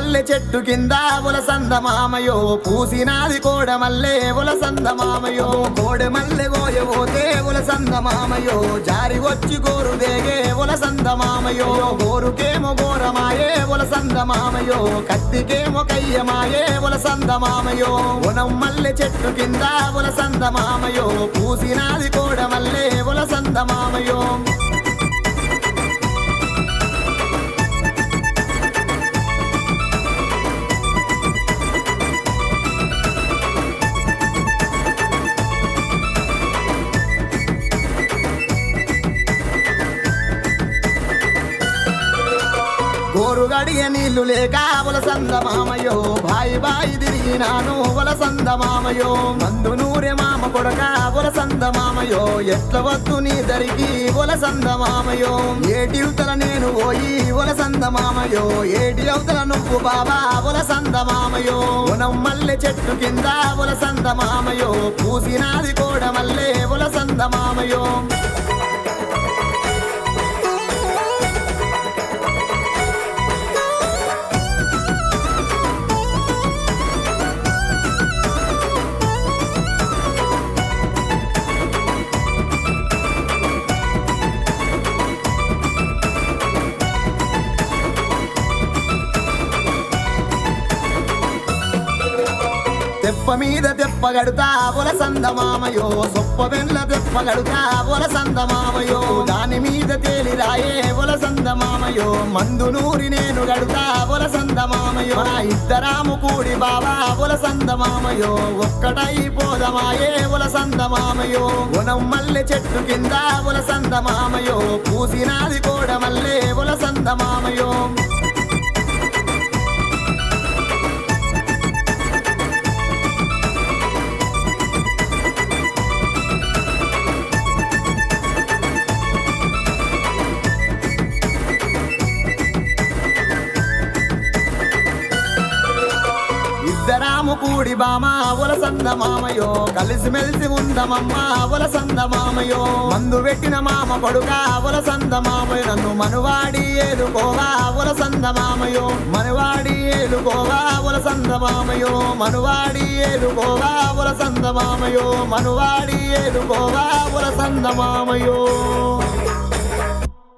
మల్లె చెట్టు కింద ఉలసంద మామయో పూసినాది కోడ మల్లె ఉలసంద మామయో కోడె మల్లె గోయబోతే ఉలసంద మామయో జారి వచ్చి గోరు దేగే ఉలసంద మామయో గోరుకేమో గోరమాయే ఉలసంద మామయో కత్తికేమో కయ్యమాయే ఉలసంద మామయో ఉనం మల్లె చెట్టు కింద ఉలసంద మామయో పూసినాది కోడ మల్లె ఉలసంద మామయో గోరు గడియ నీళ్లు లేక వలసంద మామయో బాయి బాయి తిరిగినాను వలసంద మామయో మందు నూరె మామ కొడక వలసంద మామయో ఎట్ల వద్దు నీ దరికి వలసంద మామయో ఏటి ఉతల నేను పోయి వలసంద మామయో ఏటి అవతల నువ్వు బాబా వలసంద మామయో ఉనం మల్లె చెట్టు కింద వలసంద మామయో పూసినాది కోడ మల్లె వలసంద మామయో తెప్ప మీద తెప్పగడుతా వలసంద మామయో సొప్ప వెన్ల తెప్పగడుతా వలసంద మామయో దాని మీద తేలిరాయే వలసంద మామయో మందు నూరి నేను గడుతా వలసంద మామయో నా ఇద్దరాము కూడి బాబా వలసంద మామయో ఒక్కటై పోదమాయే వలసంద మామయో ఉనం మల్లె చెట్టు కింద వలసంద మామయో పూసినాది కోడ మల్లె వలసంద మామయో ఇద్దరాము కూడి బామ ఉలసంద మామయో కలిసిమెలిసి ఉందమమ్మ ఉలసంద మామయో మందు పెట్టిన మామ కొడుక ఉలసంద మామయ్య నన్ను మనువాడి ఏలుకోవా ఉలసంద మామయో మనువాడి ఏలుకోవా ఉలసంద మామయో మనువాడి ఏలుకోవా ఉలసంద మామయో మనువాడి ఏలుకోవా ఉలసంద మామయో